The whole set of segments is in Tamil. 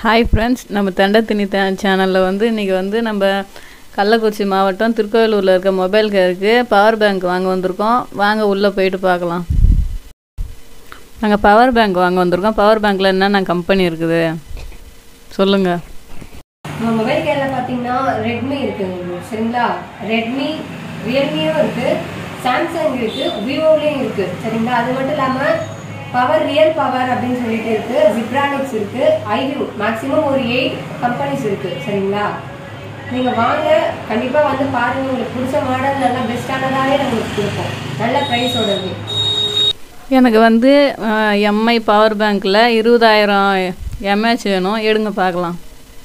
ஹாய் ஃப்ரெண்ட்ஸ் நம்ம தண்டத்தினி த சேனலில் வந்து இன்றைக்கி வந்து நம்ம கள்ளக்குறிச்சி மாவட்டம் திருக்கோயிலூரில் இருக்க மொபைல் கேருக்கு பவர் பேங்க் வாங்க வந்திருக்கோம் வாங்க உள்ளே போயிட்டு பார்க்கலாம் நாங்கள் பவர் பேங்க் வாங்க வந்திருக்கோம் பவர் பேங்க்கில் என்னென்ன கம்பெனி இருக்குது சொல்லுங்கள் நம்ம மொபைல் கேரில் பார்த்தீங்கன்னா ரெட்மி இருக்குங்க சரிங்களா ரெட்மி ரியல்மியும் இருக்கு சாம்சங் இருக்கு விவோலையும் இருக்கு சரிங்களா அது மட்டும் இல்லாமல் பவர் ரியல் பவர் அப்படின்னு சொல்லிட்டு இருக்கு ஜிப்ரானிக்ஸ் இருக்கு ஐவியூ மேக்ஸிமம் ஒரு எயிட் கம்பெனிஸ் இருக்கு சரிங்களா நீங்க வாங்க கண்டிப்பா வந்து பாருங்க உங்களுக்கு பிடிச்ச மாடல் நல்லா பெஸ்டானதாவே நம்மளுக்கு கொடுப்போம் நல்ல ப்ரைஸோடது எனக்கு வந்து எம்ஐ பவர் பேங்க்கில் இருபதாயிரம் எம்ஏஹெச் வேணும் எடுங்க பார்க்கலாம்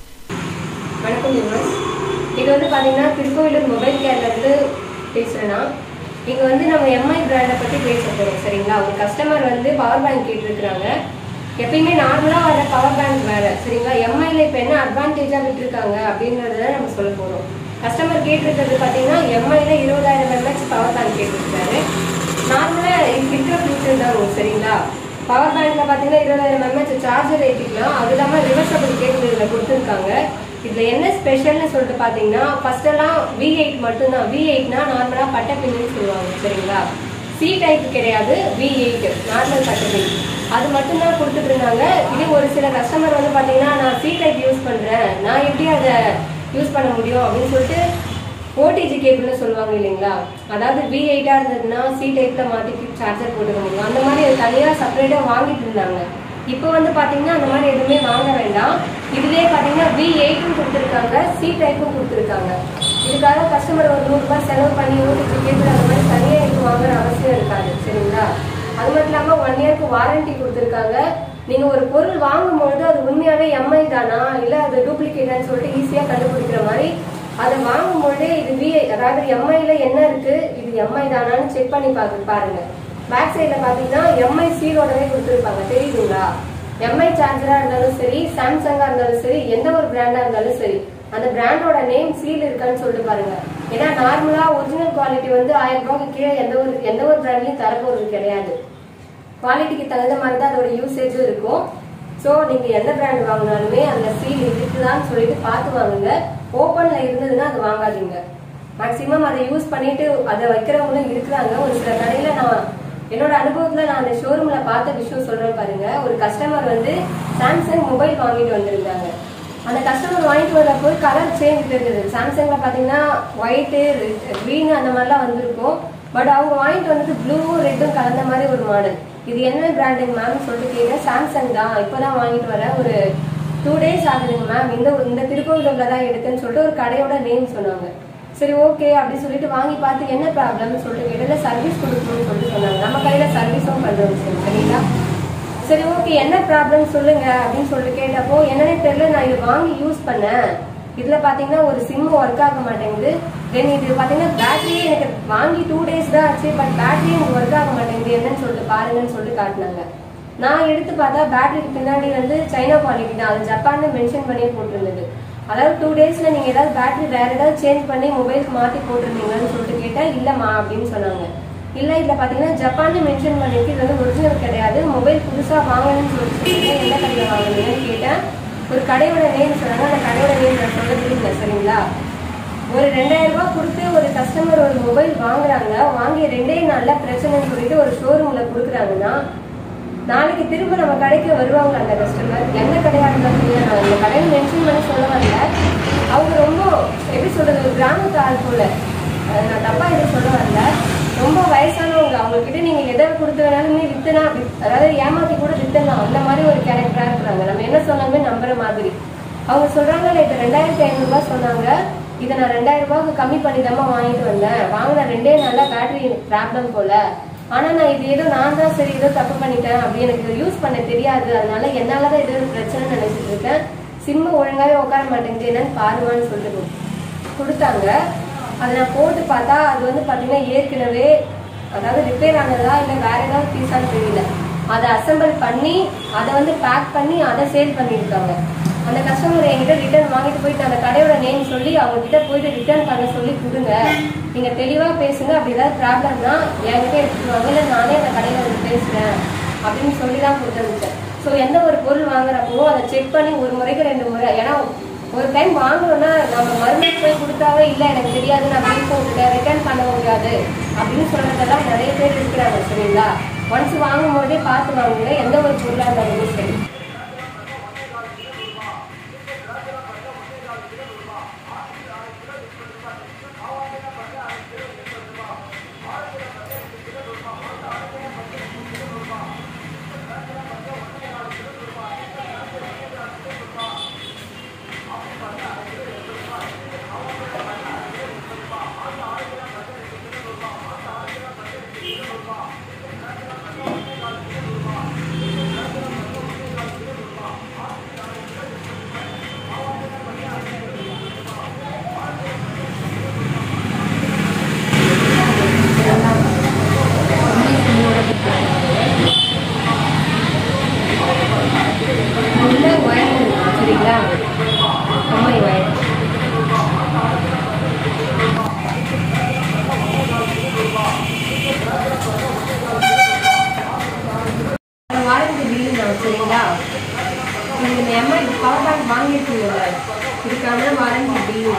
வணக்கம் வியூவர்ஸ் இது வந்து பார்த்தீங்கன்னா திருக்கோயிலூர் மொபைல் கேர்லேருந்து பேசுகிறேன்னா இங்கே வந்து நம்ம எம்ஐ பிராண்டை பற்றி பேச போகிறோம் சரிங்களா ஒரு கஸ்டமர் வந்து பவர் பேங்க் கேட்டிருக்கிறாங்க எப்பயுமே நார்மலாக வர பவர் பேங்க் வேறு சரிங்களா எம்ஐல இப்போ என்ன அட்வான்டேஜாக விட்டுருக்காங்க அப்படின்றத நம்ம சொல்ல போகிறோம் கஸ்டமர் கேட்டிருக்கிறது பார்த்தீங்கன்னா எம்ஐல இருபதாயிரம் எம்ஹெச் பவர் பேங்க் கேட்டிருக்காரு நார்மலாக இருக்கிற ஃபீச்சர் தான் சரிங்களா பவர் பேங்க்ல பார்த்தீங்கன்னா இருபதாயிரம் எம்ஹெச் சார்ஜர் ஏற்றிக்கலாம் அது இல்லாமல் ரிவர்சபிள் கேபிள் இதில் கொடுத்துருக்காங்க இதுல என்ன ஸ்பெஷல்னு சொல்லிட்டு பாத்தீங்கன்னா ஃபர்ஸ்ட் எல்லாம் வி எயிட் மட்டும்தான் வி எயிட்னா நார்மலா பட்டை பின்னு சொல்லுவாங்க சரிங்களா சி டைப் கிடையாது வி எயிட் நார்மல் பட்டை பின் அது மட்டும்தான் கொடுத்துட்டு இருந்தாங்க இது ஒரு சில கஸ்டமர் வந்து பாத்தீங்கன்னா நான் சி டைப் யூஸ் பண்றேன் நான் எப்படி அதை யூஸ் பண்ண முடியும் அப்படின்னு சொல்லிட்டு ஓடிஜி கேபிள்னு சொல்லுவாங்க இல்லைங்களா அதாவது வி எயிட்டா இருந்ததுன்னா சி டைப்ல மாத்தி சார்ஜர் போட்டுக்க முடியும் அந்த மாதிரி அது தனியா செப்பரேட்டா வாங்கிட்டு இருந்தாங்க இப்போ வந்து பாத்தீங்கன்னா அந்த மாதிரி எதுவுமே வாங்க வேண்டாம் இதுலயே பாத்தீங்கன்னா வி எயிட்டும் கொடுத்துருக்காங்க சி டைப்பும் கொடுத்துருக்காங்க இதுக்காக கஸ்டமர் ஒரு நூறு ரூபாய் செலவு பண்ணி ஓடிஜி கேபிள் அந்த மாதிரி தனியா எதுவும் வாங்குற அவசியம் இருக்காது சரிங்களா அது மட்டும் இல்லாம ஒன் இயர்க்கு வாரண்டி கொடுத்துருக்காங்க நீங்க ஒரு பொருள் வாங்கும்பொழுது அது உண்மையாவே எம்ஐ தானா இல்ல அது டூப்ளிகேட்டான்னு சொல்லிட்டு ஈஸியா கண்டுபிடிக்கிற மாதிரி அதை வாங்கும்பொழுதே இது வி அதாவது எம்ஐல என்ன இருக்கு இது எம்ஐ தானான்னு செக் பண்ணி பாத்து பாருங்க பேக் சைடில் பார்த்தீங்கன்னா எம்ஐ சீலோடவே கொடுத்துருப்பாங்க தெரியுதுங்களா எம்ஐ சார்ஜராக இருந்தாலும் சரி சாம்சங்காக இருந்தாலும் சரி எந்த ஒரு பிராண்டாக இருந்தாலும் சரி அந்த பிராண்டோட நேம் சீல் இருக்கான்னு சொல்லிட்டு பாருங்க ஏன்னா நார்மலாக ஒரிஜினல் குவாலிட்டி வந்து ஆயிரம் ரூபாய்க்கு கீழே எந்த ஒரு எந்த ஒரு பிராண்ட்லையும் தரப்போறது கிடையாது குவாலிட்டிக்கு தகுந்த மாதிரி தான் அதோட யூசேஜும் இருக்கும் ஸோ நீங்கள் எந்த பிராண்ட் வாங்கினாலுமே அந்த சீல் இருக்குதான்னு சொல்லிட்டு பார்த்து வாங்குங்க ஓப்பனில் இருந்ததுன்னா அது வாங்காதீங்க மேக்ஸிமம் அதை யூஸ் பண்ணிட்டு அதை வைக்கிறவங்களும் இருக்கிறாங்க ஒரு சில கடையில் நான் என்னோட அனுபவத்துல நான் அந்த ஷோரூம்ல பார்த்த விஷயம் சொல்றேன் பாருங்க ஒரு கஸ்டமர் வந்து சாம்சங் மொபைல் வாங்கிட்டு வந்திருந்தாங்க அந்த கஸ்டமர் வாங்கிட்டு வந்தப்போ கலர் சேஞ்ச் இருந்தது சாம்சங்ல பாத்தீங்கன்னா ஒயிட்டு க்ரீன் அந்த மாதிரிலாம் வந்திருக்கும் பட் அவங்க வாங்கிட்டு வந்துட்டு ப்ளூவும் ரெட்டும் கலந்த மாதிரி ஒரு மாடல் இது என்ன பிராண்டுங்க மேம் சொல்லிட்டு கேட்டேன் சாம்சங் தான் இப்போதான் வாங்கிட்டு வரேன் ஒரு டூ டேஸ் ஆகுதுங்க மேம் இந்த இந்த திருக்கோவிலூர்ல தான் எடுத்தேன்னு சொல்லிட்டு ஒரு கடையோட நேம் சொன்னாங்க சரி ஓகே அப்படின்னு சொல்லிட்டு வாங்கி பார்த்து என்ன ப்ராப்ளம்னு சொல்லிட்டு கேட்டல சர்வீஸ் கொடுக்கணும்னு சொல்லிட்டு சொன்னாங்க நம்ம கையில சர்வீஸும் பண்றோம் சார் சரிங்களா சரி ஓகே என்ன ப்ராப்ளம் சொல்லுங்க அப்படின்னு சொல்லிட்டு கேட்டப்போ என்னன்னே தெரியல நான் இது வாங்கி யூஸ் பண்ணேன் இதுல பாத்தீங்கன்னா ஒரு சிம் ஒர்க் ஆக மாட்டேங்குது தென் இது பாத்தீங்கன்னா பேட்டரியே எனக்கு வாங்கி டூ டேஸ் தான் ஆச்சு பட் பேட்டரியே எனக்கு ஒர்க் ஆக மாட்டேங்குது என்னன்னு சொல்லிட்டு பாருங்கன்னு சொல்லிட்டு காட்டினாங்க நான் எடுத்து பார்த்தா பேட்டரிக்கு பின்னாடி வந்து சைனா குவாலிட்டி தான் அது ஜப்பான்னு மென்ஷன் பண்ணி போட்டிருந்தது அதாவது டூ டேஸ்ல நீங்க ஏதாவது பேட்டரி வேற ஏதாவது சேஞ்ச் பண்ணி மொபைலுக்கு மாத்தி போட்டிருந்தீங்கன்னு சொல்லிட்டு கேட்டா இல்லம்மா அப்படின்னு சொன்னாங்க இல்ல இதுல பாத்தீங்கன்னா ஜப்பான்னு மென்ஷன் பண்ணிருக்கு இது வந்து ஒரிஜினல் கிடையாது மொபைல் புதுசா வாங்கணும்னு சொல்லிட்டு என்ன கடையில வாங்குனீங்கன்னு கேட்டேன் ஒரு கடையோட நேம் சொன்னாங்க அந்த கடையோட நேம் நான் சொல்ல தெரியல சரிங்களா ஒரு ரெண்டாயிரம் ரூபாய் கொடுத்து ஒரு கஸ்டமர் ஒரு மொபைல் வாங்குறாங்க வாங்கி ரெண்டே நாள்ல பிரச்சனைன்னு சொல்லிட்டு ஒரு ஷோரூம்ல கொடுக்குறாங்கன்னா நாளைக்கு திரும்ப நம்ம கடைக்கு வருவாங்க அந்த கஸ்டமர் எந்த கடையா இருந்தாலும் இல்லை நான் இந்த கடையை மென்ஷன் பண்ணி சொல்ல வரல அவங்க ரொம்ப எப்படி சொல்றது ஒரு கிராமத்து ஆள் போல அஹ் நான் தப்பா எதுவும் சொல்ல வரல ரொம்ப வயசானவங்க அவங்க கிட்ட நீங்க எதை கொடுத்து வேணாலுமே வித்துனா வித்- அதாவது ஏமாத்தி கூட வித்தலாம் அந்த மாதிரி ஒரு கேரக்டரா இருக்கிறாங்க நம்ம என்ன சொன்னாலுமே நம்புற மாதிரி அவங்க சொல்றாங்கல்ல இது ரெண்டாயிரத்தி ஐநூறு ரூபாய் சொன்னாங்க இதை நான் ரெண்டாயிரம் ரூபாய்க்கு கம்மி பண்ணி தான் வாங்கிட்டு வந்தேன் வாங்கின ரெண்டே நாள்ல பேட்டரி ப்ராப்ளம் போல ஆனா நான் இது ஏதோ நான் தான் சரி ஏதோ தப்பு பண்ணிட்டேன் அப்படி எனக்கு யூஸ் பண்ண தெரியாது அதனால என்னாலதான் ஏதோ ஒரு பிரச்சனை நினைச்சிட்டு இருக்கேன் சிம்மு ஒழுங்காவே உட்கார மாட்டேங்குது என்னன்னு பாருவான்னு சொல்லிட்டு கொடு- கொடுத்தாங்க அதை நான் போட்டு பார்த்தா அது வந்து பாத்தீங்கன்னா ஏற்கனவே அதாவது ரிப்பேர் ஆனதா இல்ல வேற ஏதாவது பீஸான்னு தெரியல அதை அசெம்பிள் பண்ணி அதை வந்து பேக் பண்ணி அதை சேல் பண்ணியிருக்காங்க அந்த கஸ்டமர் என்கிட்ட ரிட்டர்ன் வாங்கிட்டு போயிட்டு அந்த கடையோட நேம் சொல்லி அவங்க கிட்ட போயிட்டு ரிட்டர்ன் பண்ண சொல்லி கொடுங்க நீங்க தெளிவா பேசுங்க அப்படி ஏதாவது ப்ராப்ளம்னா என்கிட்ட எடுத்துட்டு வாங்க இல்ல நானே அந்த கடையில வந்து பேசுறேன் அப்படின்னு சொல்லி தான் கொடுத்துருந்துச்சேன் ஸோ எந்த ஒரு பொருள் வாங்குறப்போ அதை செக் பண்ணி ஒரு முறைக்கு ரெண்டு முறை ஏன்னா ஒரு டைம் வாங்கணும்னா நம்ம மறுபடியும் போய் கொடுத்தாவே இல்லை எனக்கு தெரியாது நான் பில் போட்டுட்டேன் ரிட்டர்ன் பண்ண முடியாது அப்படின்னு சொல்றதெல்லாம் நிறைய பேர் இருக்கிறாங்க சரிங்களா ஒன்ஸ் வாங்கும் போதே பார்த்து வாங்குங்க எந்த ஒரு பொருளாக இருந்தாலும் சரி உள்ள ஒயர் இருக்கு சரிங்களா அம்மை ஒயர் வாரண்டி பில்லு தான் சரிங்களா நீங்க இந்த எம்ஐ பவர் பேங்க் வாங்கியிருக்கீங்கல்ல இதுக்கான warranty bill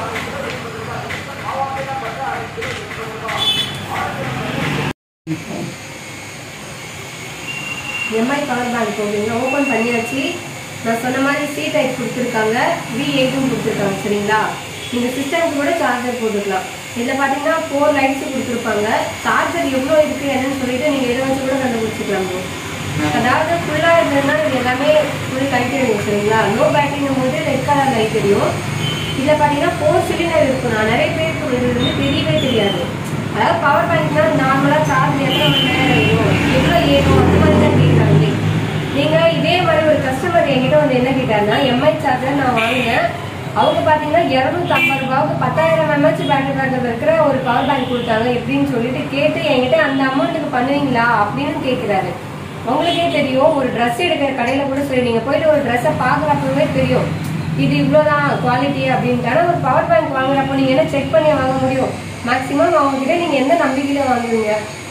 MI power bank போடுறீங்க ஓப்பன் பண்ணியாச்சு நான் சொன்ன மாதிரி சி டைப் கொடுத்துருக்காங்க வி எயிட்டும் கொடுத்துருக்காங்க சரிங்களா நீங்கள் சிஸ்டம்க்கு கூட சார்ஜர் போட்டுக்கலாம் இதில் பார்த்தீங்கன்னா ஃபோர் லைட்ஸ் கொடுத்துருப்பாங்க சார்ஜர் எவ்வளோ இருக்குது என்னன்னு சொல்லிட்டு நீங்கள் எதை வச்சு கூட கண்டுபிடிச்சிக்கலாம் bro. அதாவது ஃபுல்லாக இருந்ததுன்னா இது எல்லாமே ஃபுல் லைட் எரியும் சரிங்களா லோ பேட்டரிங்கும் போது ரெட் கலர் லைட் எரியும் இதில் பார்த்தீங்கன்னா ஃபோர் சிலிண்டர் இருக்கும் நான் நிறைய பேருக்கு இது வந்து தெரியவே தெரியாது அதாவது பவர் பேங்க்னா நார்மலாக சார்ஜ் எத்தனை மணி நேரம் இருக்கும் எவ்வளோ ஏறும் அந்த மாதிரி தான் கேட்குறாங்க நீங்கள் இதே மாதிரி ஒரு கஸ்டமர் என்கிட்ட வந்து என்ன கேட்டாருன்னா எம்ஐ சார்ஜர் நான் வாங்கினேன் அவங்க பார்த்தீங்கன்னா இரநூத்தி ஐம்பது ரூபாவுக்கு பத்தாயிரம் எம்ஹெச் பேட்டரி பேக்கப் இருக்கிற ஒரு பவர் பேங்க் கொடுத்தாங்க எப்படின்னு சொல்லிட்டு கேட்டு என்கிட்ட அந்த அமௌண்ட்டுக்கு பண்ணுவீங்களா அப்படின்னு கேட்குறாரு உங்களுக்கே தெரியும் ஒரு ட்ரெஸ் எடுக்கிற கடையில் கூட சரி நீங்கள் போயிட்டு ஒரு ட்ரெஸ்ஸை பார்க்குறப்பவே தெரியும் இது இவ்வளோதான் குவாலிட்டி அப்படின்ட்டு ஆனால் ஒரு பவர் பேங்க் வாங்குறப்போ நீங்கள் என்ன செக் பண்ணி வாங்க முடியும் மேக்ஸிமம் அவங்க கிட்ட நீங்கள் எந்த நம்பிக்கையில வாங்குவீங்க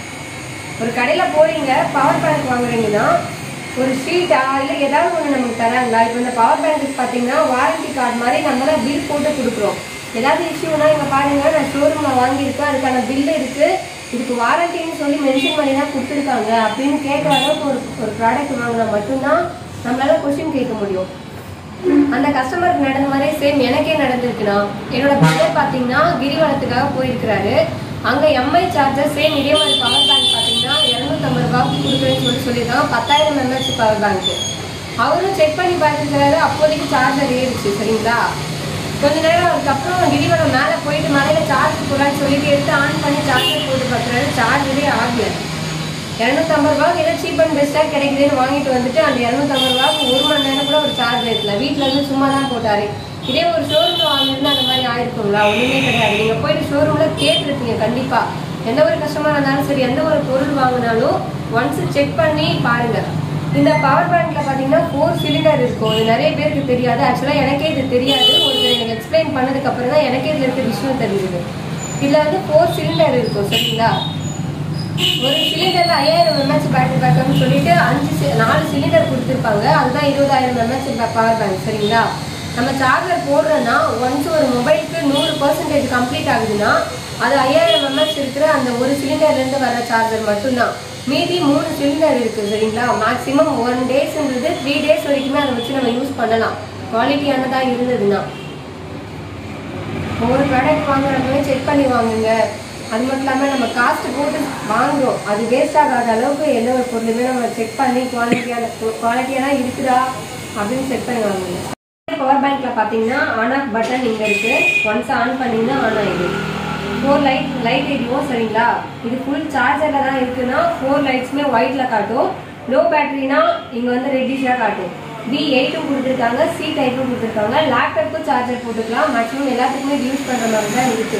ஒரு கடையில் போறீங்க பவர் பேங்க் வாங்குறீங்கன்னா ஒரு ஷீட்டா இல்லை ஏதாவது ஒன்று நமக்கு தராங்களா இப்போ இந்த பவர் பேங்க்கு பார்த்தீங்கன்னா வாரண்டி கார்டு மாதிரி நம்ம தான் பில் போட்டு கொடுக்குறோம் ஏதாவது இஷ்யூனா இங்கே பாருங்க நான் ஷோரூமில் வாங்கியிருக்கேன் அதுக்கான பில்லு இருக்கு இதுக்கு வாரண்டின்னு சொல்லி மென்ஷன் பண்ணி தான் கொடுத்துருக்காங்க அப்படின்னு கேட்குற அளவுக்கு ஒரு ஒரு ப்ராடக்ட் வாங்கினா மட்டும்தான் நம்மளால கொஸ்டின் கேட்க முடியும் அந்த கஸ்டமருக்கு நடந்த மாதிரி சேம் எனக்கே நடந்திருக்குண்ணா என்னோட பிரதர் பார்த்தீங்கன்னா கிரிவலத்துக்காக போயிருக்கிறாரு அங்கே எம்ஐ சார்ஜர் சேம் இதே மாதிரி பவர் பேங்க் பார்த்தீங்கன்னா இரநூத்தம்பது ரூபாய்க்கு கொடுக்குறேன்னு சொல்லி சொல்லியிருக்காங்க பத்தாயிரம் எம்எச் பவர் பேங்க்கு அவரும் செக் பண்ணி பார்த்துருக்கிறாரு அப்போதைக்கு சார்ஜர் ஏறிச்சு சரிங்களா கொஞ்ச நேரம் அதுக்கப்புறம் கிரிவலம் மேலே போயிட்டு மலையில சார்ஜ் போடலான்னு சொல்லிட்டு எடுத்து ஆன் பண்ணி சார்ஜர் போட்டு பார்க்குறாரு சார்ஜரே ஆகல இரநூத்தம்பது ரூபாய்க்கு ஏதோ சீப் அண்ட் பெஸ்ட்டாக கிடைக்குதுன்னு வாங்கிட்டு வந்துட்டு அந்த இரநூத்தம்பது ரூபாய்க்கு ஒரு மணி நேரம் கூட ஒரு சார்ஜ் இருக்கல வீட்டில் இருந்து சும்மா தான் போட்டாரு இதே ஒரு ஷோரூமில் வாங்கியிருந்தா அந்த மாதிரி ஆயிருக்குங்களா ஒன்றுமே கிடையாது நீங்கள் போயிட்டு ஷோரூமில் கேட்டிருப்பீங்க கண்டிப்பாக எந்த ஒரு கஸ்டமராக இருந்தாலும் சரி எந்த ஒரு பொருள் வாங்கினாலும் ஒன்ஸ் செக் பண்ணி பாருங்க இந்த பவர் பேங்க்ல பார்த்தீங்கன்னா ஃபோர் சிலிண்டர் இருக்கும் இது நிறைய பேருக்கு தெரியாது ஆக்சுவலாக எனக்கே இது தெரியாது ஒருத்தர் எனக்கு எக்ஸ்பிளைன் பண்ணதுக்கு அப்புறம் தான் எனக்கே இதில் இருக்க விஷயம் தெரியுது இதில் வந்து ஃபோர் சிலிண்டர் இருக்கும் சரிங்களா ஒரு சிலிண்டர்ல ஐயாயிரம் எம்ஹெச் பேட்டரி பேக்கப்னு சொல்லிட்டு அஞ்சு சி- நாலு சிலிண்டர் கொடுத்துருப்பாங்க அதுதான் இருபதாயிரம் எம்ஹெச் பவர் பேங்க் சரிங்களா நம்ம சார்ஜர் போடுறோன்னா ஒன்ஸ் ஒரு மொபைலுக்கு நூறு பர்சன்டேஜ் கம்ப்ளீட் ஆகுதுன்னா அது ஐயாயிரம் எம்ஹெச் இருக்கிற அந்த ஒரு சிலிண்டர்லேருந்து வர சார்ஜர் மட்டும்தான் மீதி மூணு சிலிண்டர் இருக்குது சரிங்களா மேக்ஸிமம் ஒன் டேஸ்ன்றது த்ரீ டேஸ் வரைக்குமே அதை வச்சு நம்ம யூஸ் பண்ணலாம் குவாலிட்டியானதாக இருந்ததுன்னா ஒவ்வொரு ப்ராடக்ட் வாங்குறப்பவே செக் பண்ணி வாங்குங்க அது மட்டும் இல்லாமல் நம்ம காஸ்ட் போட்டு வாங்குறோம் அது வேஸ்ட் ஆகாத அளவுக்கு எந்த ஒரு பொருளுமே நம்ம செக் பண்ணி குவாலிட்டியான குவாலிட்டியாக இருக்குதா அப்படின்னு செக் பண்ணி வாங்குங்க பவர் பேங்க்ல பார்த்தீங்கன்னா ஆன் ஆஃப் பட்டன் இங்கே இருக்கு ஒன்ஸ் ஆன் பண்ணீங்கன்னா ஆன் ஆயிடும் ஃபோர் லைட் லைட் எரியும் சரிங்களா இது ஃபுல் சார்ஜரில் தான் இருக்குன்னா ஃபோர் லைட்ஸுமே ஒயிட்ல காட்டும் லோ பேட்டரினா இங்கே வந்து ரெட்டிஷாக காட்டும் பி எயிட்டும் கொடுத்துருக்காங்க சி டைப்பும் கொடுத்துருக்காங்க லேப்டாப்புக்கும் சார்ஜர் போட்டுக்கலாம் மேக்ஸிமம் எல்லாத்துக்குமே யூஸ் பண்ணுற மாதிரி தான் இருக்கு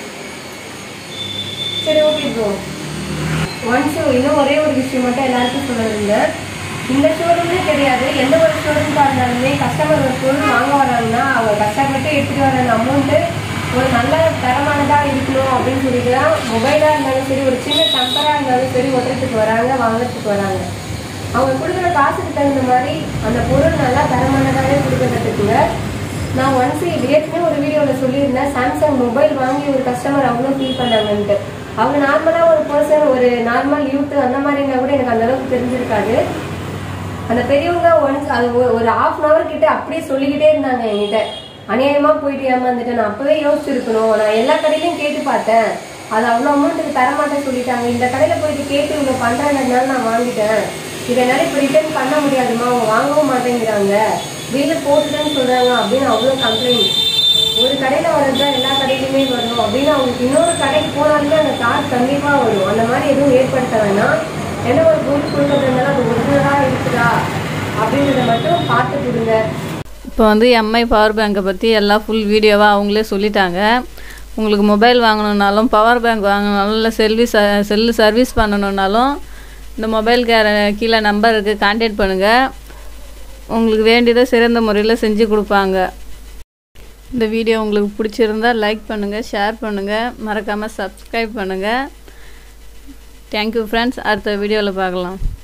சரி ஓகே ப்ரோ ஒன்ஸ் இன்னும் ஒரே ஒரு விஷயம் மட்டும் எல்லாருக்கும் சொல்லிருந்தேன் இந்த ஷோரூம்னே கிடையாது எந்த ஒரு ஷோரூம்காக இருந்தாலுமே கஸ்டமர் ஒரு பொருள் வாங்க வராங்கன்னா அவங்க கஷ்டப்பட்டு எடுத்துகிட்டு வர அந்த அமௌண்ட்டு ஒரு நல்ல தரமானதாக இருக்கணும் அப்படின்னு சொல்லிட்டு தான் மொபைலாக இருந்தாலும் சரி ஒரு சின்ன டெம்பராக இருந்தாலும் சரி ஒட்டுறதுக்கு வராங்க வாங்குறதுக்கு வராங்க அவங்க கொடுக்குற காசுக்கு தகுந்த மாதிரி அந்த பொருள் நல்லா தரமானதாகவே கொடுக்கறதுக்குங்க நான் ஒன்ஸ் ஏற்கனவே ஒரு வீடியோவில் சொல்லியிருந்தேன் சாம்சங் மொபைல் வாங்கி ஒரு கஸ்டமர் அவ்வளோ ஃபீல் பண்ணாங்கன்ட்டு அவங்க நார்மலாக ஒரு பர்சன் ஒரு நார்மல் யூத் அந்த மாதிரினா கூட எனக்கு அந்த அளவுக்கு தெரிஞ்சிருக்காது அந்த பெரியவங்க ஒன்ஸ் அது ஒ- ஒரு ஹாஃப் அன் ஹவர் கிட்ட அப்படியே சொல்லிக்கிட்டே இருந்தாங்க என்கிட்ட அநியாயமா போயிட்டு ஏமாந்துட்டேன் நான் அப்பவே யோசிச்சிருக்கணும் நான் எல்லா கடையிலையும் கேட்டு பார்த்தேன் அது அவ்வளோ அமௌண்ட்டுக்கு தரமாட்டேன்னு சொல்லிட்டாங்க இந்த கடையில போயிட்டு கேட்டு இவங்க பண்றாங்கனால நான் வாங்கிட்டேன் இதை என்னால் இப்போ ரிட்டர்ன் பண்ண முடியாதுமா அவங்க வாங்கவும் மாட்டேங்கிறாங்க பில்லு போட்டுட்டேன்னு சொல்றாங்க அப்படின்னு அவ்வளோ கம்ப்ளைண்ட் ஒரு கடையில வரதுதான் எல்லா கடையிலுமே வரணும் அப்படின்னு அவங்களுக்கு இன்னொரு கடைக்கு போனாலுமே அந்த கார் கண்டிப்பா வரும் அந்த மாதிரி எதுவும் ஏற்படுத்த வேணாம் என்ன ஒரு பொருள் கொடுக்கறதுனால அது ஒரிஜினலா இருக்குதா அப்படின்றத மட்டும் பார்த்து கொடுங்க இப்போ வந்து எம்ஐ பவர் பேங்கை பற்றி எல்லாம் ஃபுல் வீடியோவாக அவங்களே சொல்லிட்டாங்க உங்களுக்கு மொபைல் வாங்கணுன்னாலும் பவர் பேங்க் வாங்கணுனாலும் இல்லை செல்வி ச செல்லு சர்வீஸ் பண்ணணுன்னாலும் இந்த மொபைல் கேர கீழே நம்பர் இருக்குது கான்டாக்ட் பண்ணுங்கள் உங்களுக்கு வேண்டியதை சிறந்த முறையில் செஞ்சு கொடுப்பாங்க இந்த வீடியோ உங்களுக்கு பிடிச்சிருந்தா லைக் பண்ணுங்கள் ஷேர் பண்ணுங்கள் மறக்காமல் சப்ஸ்கிரைப் பண்ணுங்கள் தேங்க்யூ ஃப்ரெண்ட்ஸ் அடுத்த வீடியோவில் பார்க்கலாம்